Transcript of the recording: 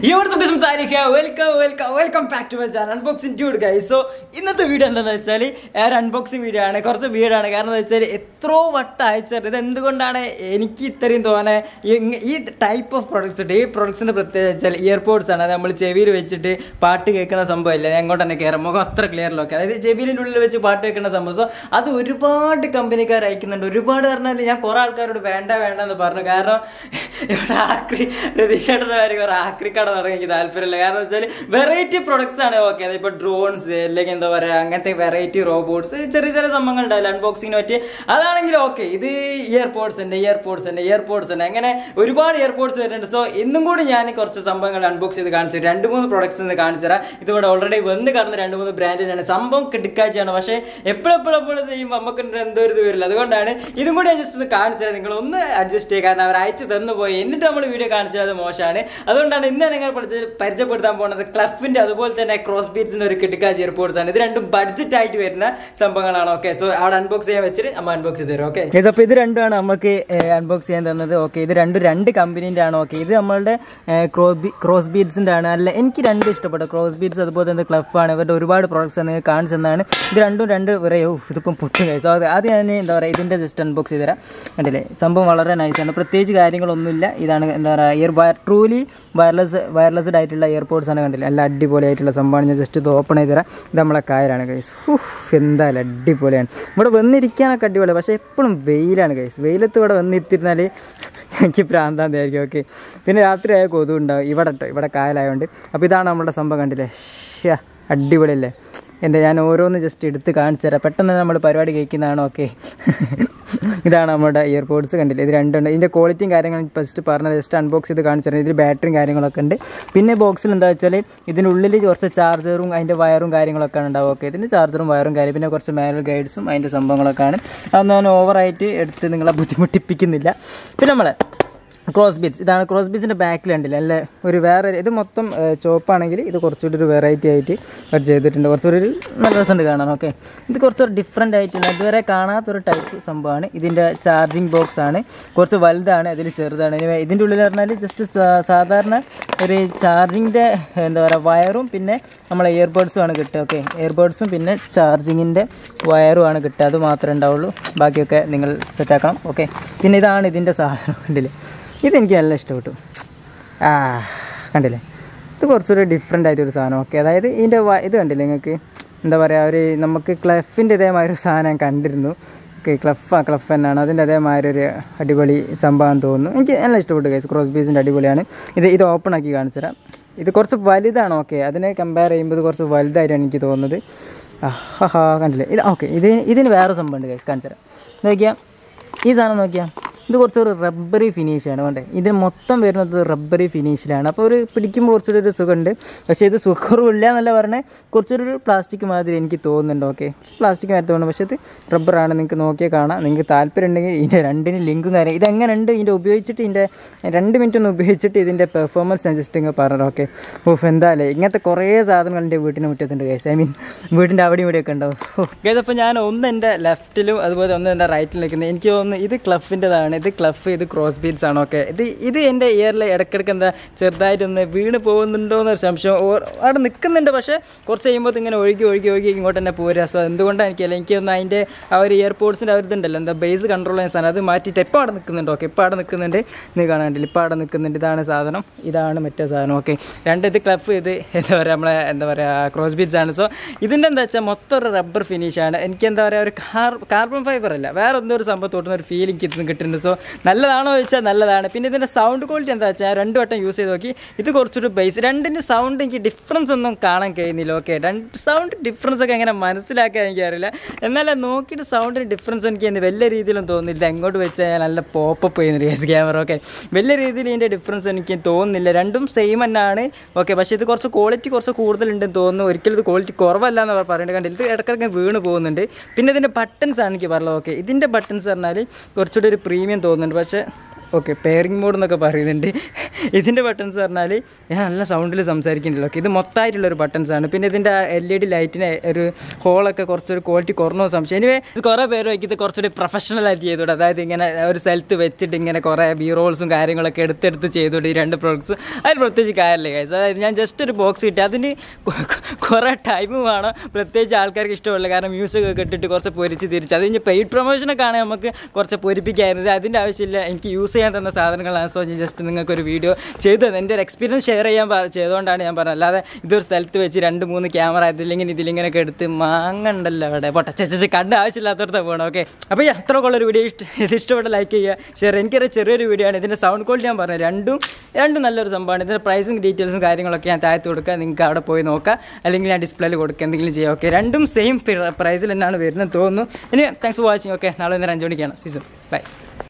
ഇവിടെ സുഖം സംസാരിക്കുക welcome welcome welcome back to my channel unboxing dude guy so ഇന്നത്തെ വീഡിയോ എന്താണെന്ന് വെച്ചാൽ ഒരു അൺബോക്സിംഗ് വീഡിയോ ആണ് കുറച്ച് വീടാണ് കാരണം എന്താ വെച്ചാൽ എത്രയോ വട്ടം അയച്ചത് ഇത് എന്തുകൊണ്ടാണ് എനിക്ക് ഇത്രയും തോന്നെ ഈ- ഈ ടൈപ്പ് ഓഫ് പ്രൊഡക്ട്സ് ഉണ്ട് ഈ പ്രൊഡക്ട്സിൻ്റെ പ്രത്യേകത വെച്ചാൽ ഇയർപോഡ്സ് ആണ് അത് നമ്മൾ ചെവിയിൽ വെച്ചിട്ട് പാട്ട് കേൾക്കുന്ന സംഭവമില്ല ഞാൻ അങ്ങോട്ട് തന്നെ കയറും മുഖം അത്ര ക്ലിയറിലൊക്കെ അതായത് ചെവിയിൻ്റെ ഉള്ളിൽ വെച്ച് പാട്ട് കേൾക്കുന്ന സംഭവം സോ അത് ഒരുപാട് കമ്പനിക്കാർ അയക്കുന്നുണ്ട് ഒരുപാട് പറഞ്ഞാൽ ഞാൻ കുറേ ആൾക്കാരോട് വേണ്ട വേണ്ട എന്ന് പറഞ്ഞു കാരണം ഇവിടെ ആക്രി രതീഷേട്ടൻ്റെ കാര്യം കുറെ ആക്രി കട തുടങ്ങി എനിക്ക് താല്പര്യമില്ല കാരണം വെച്ചാൽ വെറൈറ്റി പ്രൊഡക്ട്സ് ആണ് ഓക്കെ അതായത് ഇപ്പോൾ ഡ്രോൺസ് അല്ലെങ്കിൽ എന്താ പറയുക അങ്ങനത്തെ വെറൈറ്റി റോബോട്ട്സ് ചെറിയ ചെറിയ സംഭവങ്ങൾ ഉണ്ടാവില്ല അൺബോക്സിങ്ങിന് പറ്റി അതാണെങ്കിൽ ഓക്കെ ഇത് ഇയർപോഡ്സ് ഉണ്ട് ഇയർപോഡ്സ് ഉണ്ട് ഇയർപോഡ്സ് ഉണ്ട് അങ്ങനെ ഒരുപാട് ഇയർപോഡ്സ് വരുന്നുണ്ട് സോ ഇന്നും കൂടി ഞാൻ കുറച്ച് സംഭവങ്ങൾ അൺബോക്സ് ചെയ്ത് കാണിച്ചു തരാം. രണ്ട് മൂന്ന് പ്രൊഡക്ട്സ് ഇന്ന് കാണിച്ചു തരാം ഇതിവിടെ ഓൾറെഡി വന്ന് കടന്ന രണ്ട് മൂന്ന് ബ്രാൻഡിനാണ് സംഭവം കിടക്കാച്ചാണ് പക്ഷേ എപ്പോഴെപ്പോഴെപ്പോഴും ചെയ്യുമ്പോൾ നമുക്ക് എന്തോ ഒരു ഇത് വരില്ല അതുകൊണ്ടാണ് ഇതും കൂടി ഞാൻ ജസ്റ്റ് ഒന്ന് കാണിച്ചു തരാം നിങ്ങൾ ഒന്ന് അഡ്ജസ്റ്റ് ചെയ്യുക കാരണം അവർ അയച്ചു തന്നു പോയി എന്നിട്ട് നമ്മൾ വീഡിയോ കാണിച്ചത് അത് മോശമാണ് അതുകൊണ്ടാണ് ഇന്ന് നിങ്ങൾ പഠിച്ച് പരിചയപ്പെടുത്താൻ പോകുന്നത് ക്ലഫിന്റെ അതുപോലെ തന്നെ ക്രോസ് ബീറ്റ്സിന്റെ ഒരു കിടക്കാച്ച് ഇയർപോർട്സ് ആണ് ഇത് രണ്ടും ബഡ്ജറ്റ് ആയിട്ട് വരുന്ന സംഭവങ്ങളാണ് ഓക്കെ സോ അവിടെ അൺബോക്സ് ചെയ്യാൻ വെച്ചിട്ട് നമ്മൾ അൺബോക്സ് ചെയ്ത് തരും ഓക്കെ അപ്പോൾ ഇത് രണ്ടുമാണ് നമുക്ക് അൺബോക്സ് ചെയ്യാൻ തന്നത് ഓക്കെ ഇത് രണ്ടും രണ്ട് കമ്പനീൻ്റെ ആണ് ഓക്കെ ഇത് നമ്മളുടെ ക്രോസ് ബീഡ്സിൻ്റെ ആണ് അല്ല എനിക്ക് രണ്ടും ഇഷ്ടപ്പെട്ടു ക്രോസ് ബീഡ്സ് അതുപോലെ തന്നെ ക്ലഫ് ആണ് ഇവരുടെ ഒരുപാട് പ്രോഡക്ട്സ് നിങ്ങൾക്ക് കാണിച്ചു തന്നാണ് ഇത് രണ്ടും രണ്ട് പറയോ ഇതിപ്പം പൊട്ടും കഴിച്ചു അത് അത് ഞാൻ എന്താ പറയുക ഇതിൻ്റെ ജസ്റ്റ് അൺബോക്സ് ചെയ്ത് തരാം കണ്ടില്ലേ സംഭവം വളരെ നൈസാണ് പ്രത്യേകിച്ച് കാര്യങ്ങളൊന്നുമില്ല ഇതാണ് എന്താ പറയുക ഇയർ വയർ ട്രൂലി വയർലെസ് വയർലെസ്ഡ് ആയിട്ടുള്ള ഇയർപോഡ്സ് ആണ് കണ്ടില്ല നല്ല അടിപൊളിയായിട്ടുള്ള സംഭവമാണ് ഞാൻ ജസ്റ്റ് ഇത് ഓപ്പൺ ചെയ്ത് തരാം ഇത് നമ്മളെ കായലാണ് കൈസ് എന്തായാലും അടിപൊളിയാണ് ഇവിടെ വന്നിരിക്കാനൊക്കെ അടിപൊളിയാണ് പക്ഷേ എപ്പോഴും വെയിലാണ് കൈസ് വെയിലത്ത് ഇവിടെ വന്നിരുത്തിരുന്നാൽ എനിക്ക് പ്രാന്താന്തായിരിക്കും ഓക്കെ പിന്നെ രാത്രി ആയ കൊതു ഉണ്ടാവും ഇവിടെ കേട്ടോ ഇവിടെ കായലായതുകൊണ്ട് അപ്പോൾ ഇതാണ് നമ്മുടെ സംഭവം കണ്ടില്ലേ ഷ്യാ അടിപൊളിയല്ലേ എന്താ ഞാൻ ഓരോന്ന് ജസ്റ്റ് എടുത്ത് കാണിച്ചു തരാം പെട്ടെന്ന് നമ്മൾ പരിപാടി കേൾക്കുന്നതാണ് ഓക്കെ ഇതാണ് നമ്മുടെ ഇയർപോഡ്സ് കണ്ടില്ലേ ഇത് രണ്ടുണ്ട് ഇതിൻ്റെ ക്വാളിറ്റിയും കാര്യങ്ങളും ഫസ്റ്റ് പറഞ്ഞത് ജസ്റ്റ് അൺബോക്സ് ചെയ്ത് കാണിച്ചു തരാം ഇതിൽ ബാറ്ററിയും കാര്യങ്ങളൊക്കെ ഉണ്ട് പിന്നെ ബോക്സിൽ എന്താ വെച്ചാൽ ഇതിനുള്ളിൽ കുറച്ച് ചാർജറും അതിൻ്റെ വയറും കാര്യങ്ങളൊക്കെ ഉണ്ടാവും ഓക്കെ ഇതിന് ചാർജറും വയറും കാര്യം പിന്നെ കുറച്ച് മാനുവൽ ഗൈഡ്സും അതിൻ്റെ സംഭവങ്ങളൊക്കെയാണ് അത് ഞാൻ ഓവറായിട്ട് എടുത്ത് നിങ്ങളെ ബുദ്ധിമുട്ടിപ്പിക്കുന്നില്ല പിന്നെ നമ്മളെ ക്രോസ് ബീറ്റ്സ് ഇതാണ് ക്രോസ് ബീറ്റ്സിൻ്റെ ബാക്കിൽ ഉണ്ടല്ലേ അല്ലേ ഒരു വേറെ ഇത് മൊത്തം ചോപ്പാണെങ്കിൽ ഇത് കുറച്ചുകൂടി ഒരു വെറൈറ്റി ആയിട്ട് അവർ ചെയ്തിട്ടുണ്ട് കുറച്ചുകൂടി ഒരു നല്ല രസമുണ്ട് കാണാൻ ഓക്കെ ഇത് കുറച്ചൊരു ഡിഫറെൻ്റ് ആയിട്ടുള്ള ഇതുവരെ കാണാത്തൊരു ടൈപ്പ് സംഭവമാണ് ഇതിൻ്റെ ചാർജിങ് ബോക്സ് ആണ് കുറച്ച് വലുതാണ് അതിൽ ചെറുതാണ് ഇനി ഇതിൻ്റെ ഉള്ളിൽ പറഞ്ഞാൽ ജസ്റ്റ് സാധാരണ ഒരു ചാർജിങ്ങിൻ്റെ എന്താ പറയുക വയറും പിന്നെ നമ്മളെ ഇയർബഡ്സും ആണ് കിട്ടുക ഓക്കെ ഇയർബഡ്സും പിന്നെ ചാർജിങ്ങിൻ്റെ വയറും ആണ് കിട്ടുക അത് മാത്രമേ ഉണ്ടാവുള്ളൂ ബാക്കിയൊക്കെ നിങ്ങൾ സെറ്റാക്കണം ഓക്കെ പിന്നെ ഇതാണ് ഇതിൻ്റെ സാധനം കണ്ടില്ലേ ഇതെനിക്ക് നല്ല ഇഷ്ടപ്പെട്ടു ആ കണ്ടില്ലേ ഇത് കുറച്ചൊരു ഡിഫറെൻ്റ് ആയിട്ടൊരു സാധനം ഓക്കെ അതായത് ഇതിൻ്റെ വ- ഇത് കണ്ടില്ലേ നിങ്ങൾക്ക് എന്താ പറയുക ഒരു നമുക്ക് ക്ലഫിൻ്റെ ഇതേമാതിരി ഒരു സാധനം ഞാൻ കണ്ടിരുന്നു ഓക്കെ ക്ലഫ് ആ ക്ലഫ് തന്നെയാണ് അതിൻ്റെ അതേമാതിരി ഒരു അടിപൊളി സംഭവം തോന്നുന്നു എനിക്ക് നല്ല ഇഷ്ടപ്പെട്ടു കേസ് ക്രോസ് ബീസിൻ്റെ അടിപൊളിയാണ് ഇത് ഇത് ഓപ്പൺ ആക്കി കാണിച്ചു തരാം ഇത് കുറച്ച് വലുതാണ് ഓക്കെ അതിനെ കമ്പയർ ചെയ്യുമ്പോൾ ഇത് കുറച്ച് വലുതായിട്ടാണ് എനിക്ക് തോന്നുന്നത് ആഹാ കണ്ടില്ലേ ഇത് ഓക്കെ ഇത് ഇതിന് വേറെ സംഭവം ഉണ്ട് കേസ് കാണിച്ചു തരാം നോക്കിയാൽ ഈ സാധനം നോക്കിയാൽ ഇത് കുറച്ചൊരു റബ്ബറി ഫിനിഷാണ് വേണ്ടേ ഇത് മൊത്തം വരുന്നത് റബ്ബറി ഫിനിഷിലാണ് അപ്പോൾ ഒരു പിടിക്കുമ്പോൾ കുറച്ചൊരു ഒരു സുഖമുണ്ട് പക്ഷേ ഇത് സുഖറുമില്ല എന്നല്ല പറഞ്ഞത് കുറച്ചൊരു പ്ലാസ്റ്റിക് മാതിരി എനിക്ക് തോന്നുന്നുണ്ട് ഓക്കെ പ്ലാസ്റ്റിക് മാതിരി തോന്നുന്നു പക്ഷേ ഇത് റബ്ബറാണ് നിങ്ങൾക്ക് നോക്കിയാൽ കാണാം നിങ്ങൾക്ക് താല്പര്യം ഉണ്ടെങ്കിൽ ഇതിൻ്റെ രണ്ടിന് ലിങ്കും കാര്യം ഇതെങ്ങനെയുണ്ട് ഇതിൻ്റെ ഉപയോഗിച്ചിട്ട് ഇതിൻ്റെ രണ്ട് മിനിറ്റ് ഒന്ന് ഉപയോഗിച്ചിട്ട് ഇതിൻ്റെ പെർഫോമൻസ് ഞാൻ ജസ്റ്റ് ഇങ്ങനെ പറഞ്ഞു ഓക്കെ ഓഫ് എന്തായാലേ ഇങ്ങനത്തെ കുറേ സാധനങ്ങൾ എൻ്റെ വീട്ടിന് മുറ്റത്തുണ്ട് കേസ് ഐ മീൻ വീടിൻ്റെ അവിടെയും ഇവിടെയൊക്കെ ഉണ്ടാവും ഗേസ് അപ്പോൾ ഞാൻ ഒന്ന് എൻ്റെ ലെഫ്റ്റിലും അതുപോലെ ഒന്ന് എൻ്റെ റൈറ്റിൽ നിൽക്കുന്നത് എനിക്ക് തോന്നുന്നു ഇത് ക്ലഫിൻ്റെതാണ് ഇത് ക്ലഫ് ഇത് ക്രോസ് ബീറ്റ്സ് ആണ് ഓക്കെ ഇത് ഇത് എൻ്റെ ഇയറിൽ ഇടയ്ക്കിടയ്ക്ക് എന്താ ചെറുതായിട്ടൊന്ന് വീണ് പോകുന്നുണ്ടോ എന്നൊരു സംശയം ഓ- അവിടെ നിൽക്കുന്നുണ്ട് പക്ഷേ കുറച്ച് കഴിയുമ്പോൾ ഇങ്ങനെ ഒഴുകി ഒഴുകി ഒഴുകി ഇങ്ങോട്ട് തന്നെ പോരുക സോ എന്തുകൊണ്ടാണ് എനിക്കല്ല എനിക്കൊന്ന് അതിൻ്റെ ആ ഒരു ഇയർപോഡ്സിൻ്റെ ആ ഒരു ഇതുണ്ടല്ലോ എന്താ ബേസ് കൺട്രോൾ ചെയ്യുന്ന സാധനം അത് മാറ്റിയിട്ട് ഇപ്പോൾ അവിടെ നിൽക്കുന്നുണ്ട് ഓക്കെ ഇപ്പോൾ അവിടെ നിൽക്കുന്നുണ്ട് നീ കാണാണ്ടില്ല ഇപ്പോൾ അവിടെ നിൽക്കുന്നുണ്ട് ഇതാണ് സാധനം ഇതാണ് മറ്റേ സാധനം ഓക്കെ രണ്ട് ഇത് ക്ലഫ് ഇത് എന്താ പറയുക നമ്മളെ എന്താ പറയുക ക്രോസ് ബീറ്റ്സ് ആണ് സോ ഇതിൻ്റെ എന്താ വെച്ചാൽ മൊത്തം ഒരു റബ്ബർ ഫിനിഷാണ് എനിക്ക് എന്താ പറയുക ഒരു കാർ കാർബൺ ഫൈബർ അല്ല വേറെ എന്തോ ഒരു സംഭവം തൊട്ടുന്ന ഒരു ഫീലിംഗ് ഇതിന് കിട്ടുന്നുണ്ട് സോ നല്ലതാണോ ചോദിച്ചാൽ നല്ലതാണ് പിന്നെ ഇതിൻ്റെ സൗണ്ട് ക്വാളിറ്റി എന്താ വെച്ചാൽ ഞാൻ രണ്ട് വട്ടം യൂസ് ചെയ്ത് നോക്കി ഇത് കുറച്ചൊരു ബേസ് രണ്ടിൻ്റെ സൗണ്ട് എനിക്ക് ഡിഫറൻസ് ഒന്നും കാണാൻ കഴിയുന്നില്ല ഓക്കെ രണ്ട് സൗണ്ട് ഡിഫറൻസ് ഒക്കെ എങ്ങനെ മനസ്സിലാക്കാൻ എനിക്കറിയില്ല എന്നാലും നോക്കിയിട്ട് സൗണ്ടിന് ഡിഫറൻസ് എനിക്ക് ഇന്ന് വലിയ രീതിയിലും തോന്നുന്നില്ല എങ്ങോട്ട് വെച്ചാൽ ഞാൻ നല്ല പോപ്പപ്പ് ചെയ്യുന്ന റിയസ് ക്യാമറ ഓക്കെ വലിയ രീതിയിൽ ഇതിൻ്റെ ഡിഫറൻസ് എനിക്ക് തോന്നുന്നില്ല രണ്ടും സെയിം തന്നെയാണ് ഓക്കെ പക്ഷേ ഇത് കുറച്ച് ക്വാളിറ്റി കുറച്ച് കൂടുതലുണ്ടെന്ന് തോന്നുന്നു ഒരിക്കലും ഇത് ക്വാളിറ്റി കുറവല്ല എന്ന് പറയുന്നത് കണ്ടില്ല ഇത് ഇടയ്ക്കിടയ്ക്ക് വീണ് പോകുന്നുണ്ട് പിന്നെ ഇതിൻ്റെ ബട്ടൺസ് ആണ് എനിക്ക് പറഞ്ഞത് ഓക്കെ ഇതിൻ്റെ ബട്ടൺസ് പറഞ്ഞാൽ കുറച്ചുകൂടി ഒരു പ്രീമിയം തോന്നുന്നുണ്ട് പക്ഷേ ഓക്കെ പെയറിംഗ് മോഡ് എന്നൊക്കെ പറയുന്നുണ്ട് ഇതിൻ്റെ ബട്ടൺസ് പറഞ്ഞാൽ ഞാൻ നല്ല സൗണ്ടിൽ സംസാരിക്കുന്നുണ്ടല്ലോ ഓക്കെ ഇത് മൊത്തമായിട്ടുള്ളൊരു ബട്ടൺസ് ആണ് പിന്നെ ഇതിൻ്റെ എൽ ഇ ഡി ലൈറ്റിന് ഒരു ഹോളൊക്കെ കുറച്ചൊരു ക്വാളിറ്റി കുറഞ്ഞോ സംശയം എനിവേ കുറേ പേര് വയ്ക്കും ഇത് കുറച്ചുകൂടി പ്രൊഫഷണൽ ആയിട്ട് ചെയ്തോട്ടെ അതായത് ഇങ്ങനെ ഒരു സ്ഥലത്ത് വെച്ചിട്ട് ഇങ്ങനെ കുറേ ബി റോൾസും കാര്യങ്ങളൊക്കെ എടുത്തെടുത്ത് ചെയ്തോട്ട് ഈ രണ്ട് പ്രോഡക്ട്സ് അതിന് പ്രത്യേകിച്ച് കാര്യമില്ല ഗൈസ് അതായത് ഞാൻ ജസ്റ്റ് ഒരു ബോക്സ് കിട്ടി അതിന് കൊ- കൊ- കുറേ ടൈം വേണം പ്രത്യേകിച്ച് ആൾക്കാർക്ക് ഇഷ്ടമുള്ള കാരണം മ്യൂസിക് ഒക്കെ ഇട്ടിട്ട് കുറച്ച് പൊരിച്ച് തിരിച്ച് അത് കഴിഞ്ഞ് പെയ്ഡ് പ്രൊമോഷനൊക്കെ ആണെങ്കിൽ നമുക്ക് കുറച്ച് പൊരിപ്പിക്കായിരുന്നു അതിൻ്റെ ആവശ്യമില്ല എനിക്ക് യൂസ് ചെയ്യാൻ തന്ന സാധനങ്ങളാണ് സോ ഞാൻ ജസ്റ്റ് നിങ്ങൾക്കൊരു വീഡിയോ ചെയ്തു തന്നെ എൻ്റെ ഒരു എക്സ്പീരിയൻസ് ഷെയർ ചെയ്യാൻ പ- ചെയ്തുകൊണ്ടാണ് ഞാൻ പറഞ്ഞത് അല്ലാതെ ഇതൊരു സ്ഥലത്ത് വെച്ച് രണ്ട് മൂന്ന് ക്യാമറ ഇതിലിങ്ങനെ ഇതിലിങ്ങനെയൊക്കെ എടുത്ത് മാങ്ങണ്ടല്ലോ അവിടെ പോട്ടെ ചേച്ചി കണ്ട ആവശ്യമില്ലാത്തടത്ത് പോകണം ഓക്കെ അപ്പോൾ അത്ര ഉള്ളൊരു വീഡിയോ ഇഷ്ട ഇത് ഇഷ്ടപ്പെട്ട ലൈക്ക് ചെയ്യുക ഷെയർ എനിക്കൊരു ചെറിയൊരു വീഡിയോ ആണ് ഇതിൻ്റെ സൗണ്ട് ക്വാളിറ്റി ഞാൻ പറഞ്ഞു രണ്ടും രണ്ടും നല്ലൊരു സംഭവമാണ് ഇതിൻ്റെ പ്രൈസും ഡീറ്റെയിൽസും കാര്യങ്ങളൊക്കെ ഞാൻ താഴത്ത് കൊടുക്കുക നിങ്ങൾക്ക് അവിടെ പോയി നോക്കാം അല്ലെങ്കിൽ ഞാൻ ഡിസ്പ്ലേയിൽ കൊടുക്കുക എന്തെങ്കിലും ചെയ്യാം ഓക്കെ രണ്ടും സെയിം പ്രൈസിൽ തന്നെയാണ് വരുന്നത് തോന്നുന്നു ഇനി താങ്ക്സ് ഫോർ വാച്ചിങ് ഓക്കെ നാളെ നേരം അഞ്ച് മണിക്കാണ് സീസൺ ബൈ